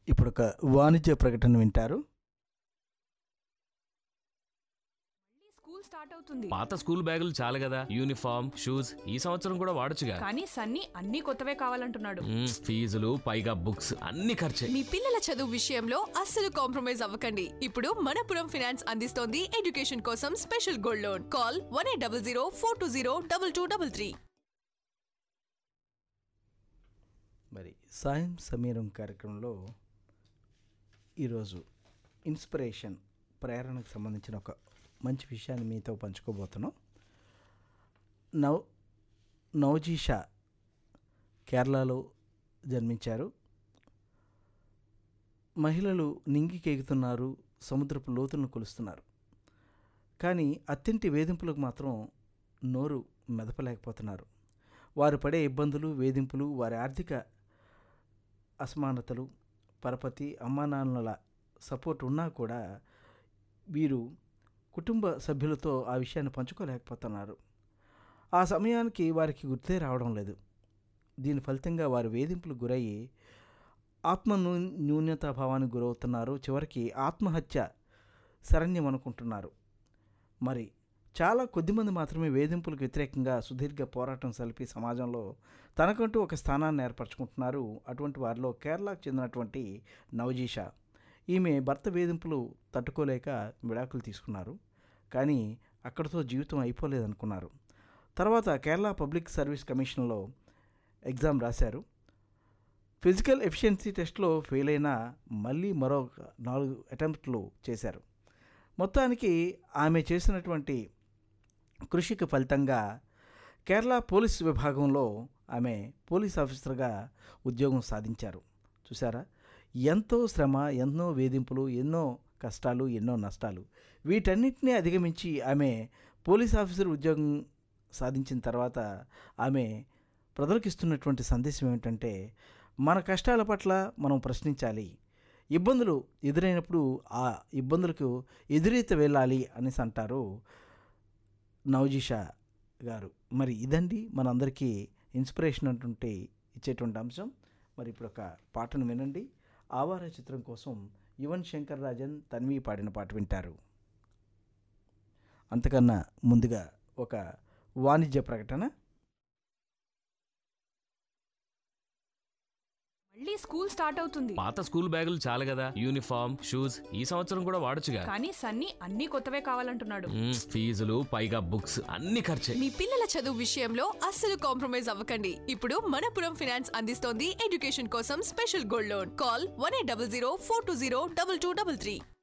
ఇప్పుడు ఒక వాణిజ్య ప్రకటన వింటారు స్కూల్ స్టార్ట్ అవుతుంది పాత స్కూల్ బ్యాగులు చాలు కదా యూనిఫామ్ షూస్ ఈ సంవత్సరం కూడా వాడొచ్చుగా కానీ సన్నీ అన్ని కొత్తవే కావాలంటున్నాడు మ్మ్, ఫీజులు పైగా బుక్స్ అన్ని ఖర్చే మీ పిల్లల చదువు విషయంలో అస్సలు కాంప్రమైజ్ అవ్వకండి ఇప్పుడు మనపురం ఫైనాన్స్ అందిస్తోంది ఎడ్యుకేషన్ కోసం special gold loan call one eight double zero four two zero double two double three మరి సాయం సమీరం కార్యక్రమంలో ఈరోజు ఇన్స్పిరేషన్ ప్రేరణకు సంబంధించిన ఒక మంచి విషయాన్ని మీతో పంచుకోబోతున్నాం నవ్ నవజీషా కేరళలో జన్మించారు మహిళలు నింగికెగుతున్నారు సముద్రపు లోతులను కొలుస్తున్నారు కానీ అత్యంటి వేధింపులకు మాత్రం నోరు మెదపలేకపోతున్నారు వారు పడే ఇబ్బందులు వేధింపులు వారి ఆర్థిక అసమానతలు పరపతి అమ్మానాన్నల సపోర్ట్ ఉన్నా కూడా వీరు కుటుంబ సభ్యులతో ఆ విషయాన్ని పంచుకోలేకపోతున్నారు ఆ సమయానికి వారికి గుర్తే రావడం లేదు దీని ఫలితంగా వారు వేధింపులు గురయ్యి ఆత్మ న్యూ న్యూన్యతాభావానికి గురవుతున్నారు చివరికి ఆత్మహత్య శరణ్యం అనుకుంటున్నారు మరి చాలా కొద్దిమంది మాత్రమే వేధింపులకు వ్యతిరేకంగా సుదీర్ఘ పోరాటం సలిపి సమాజంలో తనకంటూ ఒక స్థానాన్ని ఏర్పరచుకుంటున్నారు అటువంటి వారిలో కేరళకు చెందినటువంటి నవజీష ఈమె భర్త వేధింపులు తట్టుకోలేక విడాకులు తీసుకున్నారు కానీ అక్కడితో జీవితం అయిపోలేదనుకున్నారు తర్వాత కేరళ పబ్లిక్ సర్వీస్ కమిషన్లో ఎగ్జామ్ రాశారు ఫిజికల్ ఎఫిషియన్సీ టెస్ట్లో ఫెయిల్ అయినా మళ్ళీ మరో నాలుగు అటెంప్ట్లు చేశారు మొత్తానికి ఆమె చేసినటువంటి కృషికి ఫలితంగా కేరళ పోలీస్ విభాగంలో ఆమె పోలీస్ ఆఫీసర్గా ఉద్యోగం సాధించారు చూసారా ఎంతో శ్రమ ఎన్నో వేధింపులు ఎన్నో కష్టాలు ఎన్నో నష్టాలు వీటన్నిటినీ అధిగమించి ఆమె పోలీస్ ఆఫీసర్ ఉద్యోగం సాధించిన తర్వాత ఆమె ప్రజలకు ఇస్తున్నటువంటి సందేశం ఏమిటంటే మన కష్టాల పట్ల మనం ప్రశ్నించాలి ఇబ్బందులు ఎదురైనప్పుడు ఆ ఇబ్బందులకు ఎదురీత వెళ్ళాలి అనేసి అంటారు నవజీషా గారు మరి ఇదండి మనందరికీ ఇన్స్పిరేషన్ అంటుంటే ఇచ్చేటువంటి అంశం మరి ఇప్పుడు ఒక పాటను వినండి ఆవార చిత్రం కోసం యువన్ శంకర్ రాజన్ తన్వి పాడిన పాట వింటారు అంతకన్నా ముందుగా ఒక వాణిజ్య ప్రకటన మళ్ళీ స్కూల్ స్టార్ట్ అవుతుంది పాత స్కూల్ బ్యాగులు చాలు కదా యూనిఫామ్ షూస్ ఈ సంవత్సరం కూడా వాడొచ్చుగా కానీ సన్నీ అన్ని కొత్తవే కావాలంటున్నాడు మ్మ్, ఫీజులు పైగా బుక్స్ అన్ని ఖర్చే మీ పిల్లల చదువు విషయంలో అస్సలు కాంప్రమైజ్ అవ్వకండి ఇప్పుడు మనపురం ఫైనాన్స్ అందిస్తోంది ఎడ్యుకేషన్ కోసం special gold loan call one eight double zero four two zero double two double three